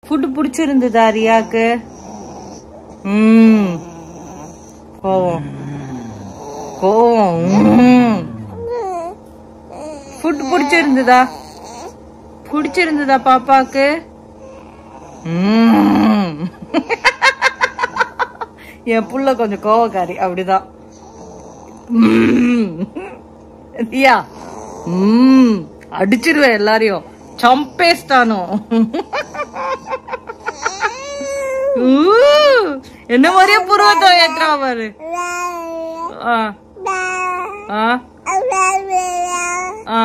Food பிடிச்சிருந்ததா ரியாக்கு ம் கோவம் கோவம் ஃபுட் பிடிச்சிருந்ததா பிடிச்சிருந்ததா பாப்பாக்கு ம். என் புள்ள கொஞ்சம் கோவக்காரி அப்படிதான் ம். ரியா ம் அடிச்சிருவேன் எல்லாரையும் சம்பேஸ்டானோ ஊ, என்ன மாதிரியே புருவத்தோ ஏத்துறா பாரு ஆ ஆ ஆ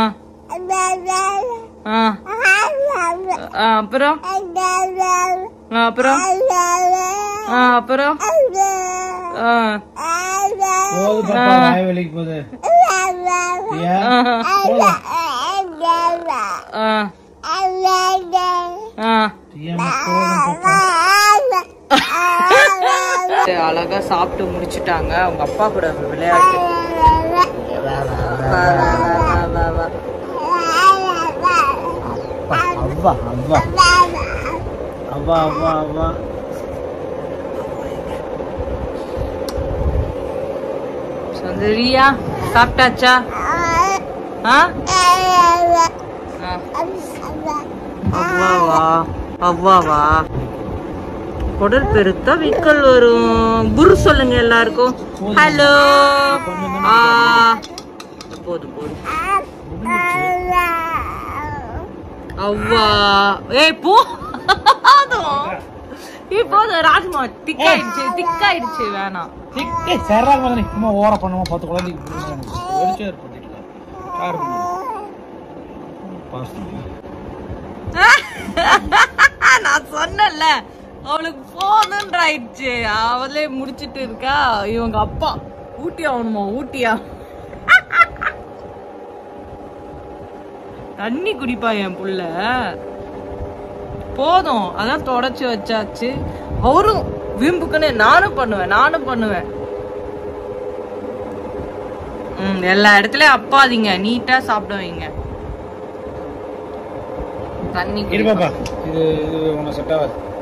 ஆ ஆ, அப்புறம் ஆ, அப்புறம் ஆ, அப்புறம் ஆ போது பாப்பா வாய் வலிக்கு போகுது ஏன் ஆ ஆ ஏம்மா, போதும் பாப்பா அழகா சாப்பிட்டு முடிச்சிட்டாங்க அவங்க அப்பா கூட விளையாட்டு வா, வா, வா, வா, வா, வா. அவ்வா அவ்வா அவ்வா அவ்வா அவ்வா சுந்தரியா சாப்பிட்டாச்சா ஆ ஆ. அவ்வாவா அவ்வாவா குடல் பெருத்தா விக்கல் வரும் குரு சொல்லுங்க எல்லாருக்கும் ஹலோ ஆ போதும் போதும் அவ்வா ஏய் போதும் ஏய் போதும் ராஜ்மா திக்காயிடுச்சு திக்காயிடுச்சு வேணாம் ஏய் சரா மாதிரி சும்மா ஓர பண்ணுவோம் பத்து குழந்தைக்கு வெறிச்சே பண்ணிக்கலாம் யாரு பாஸ்தா நான் சொன்னேன்ல அவளுக்கு போதுன்றாயிடுச்சு அவளே முடிச்சிட்டு இருக்கா இவங்க அப்பா ஊட்டி ஆகணுமா ஊட்டியா தண்ணி குடிப்பா என் புள்ள போதும் அதான் தொடச்சு வச்சாச்சு அவரும் வீம்புக்குன்னு நானும் பண்ணுவேன் நானும் பண்ணுவேன் ம் எல்லா இடத்துலயும் அப்பாதீங்க நீட்டா சாப்பிட வைங்க தண்ணி இரு குடிப்பா. பாப்பா இது இது உனக்கு செட் ஆகாது